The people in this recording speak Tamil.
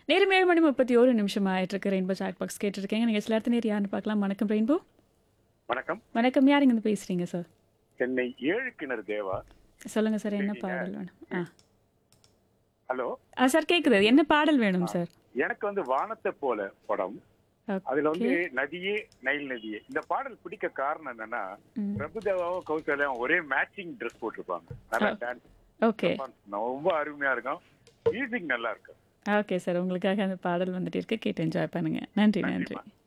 நேரம் ஏழு மணி முப்பத்தி ஒரு நிமிஷம் ஆயிட்டு இருக்கு ரெயின்போ சாட் பாக்ஸ் கேட்டுருக்கீங்க நீங்கள் சில இடத்துல நேர் யாருன்னு பார்க்கலாம் வணக்கம் ரெயின்போ வணக்கம் வணக்கம் யார் இங்க இருந்து பேசுறீங்க சார் சென்னை ஏழு கிணறு தேவா சொல்லுங்க சார் என்ன பாடல் வேணும் ஆ ஹலோ ஆ சார் கேக்குது என்ன பாடல் வேணும் சார் எனக்கு வந்து வானத்தை போல படம் அதுல வந்து நதியே நைல் நதியே இந்த பாடல் பிடிக்க காரணம் என்னன்னா ம். பிரபுதேவாவும் கௌசல்யாவும் ஒரே மேட்சிங் ட்ரெஸ் போட்டிருப்பாங்க நல்லா டான்ஸ் ஓகே ரொம்ப அருமையா இருக்கும் மியூசிக் நல்லா இருக்கும் ஓகே சார் உங்களுக்காக அந்த பாடல் வந்துட்டு இருக்கு கேட்டு என்ஜாய் பண்ணுங்க நன்றி நன்றி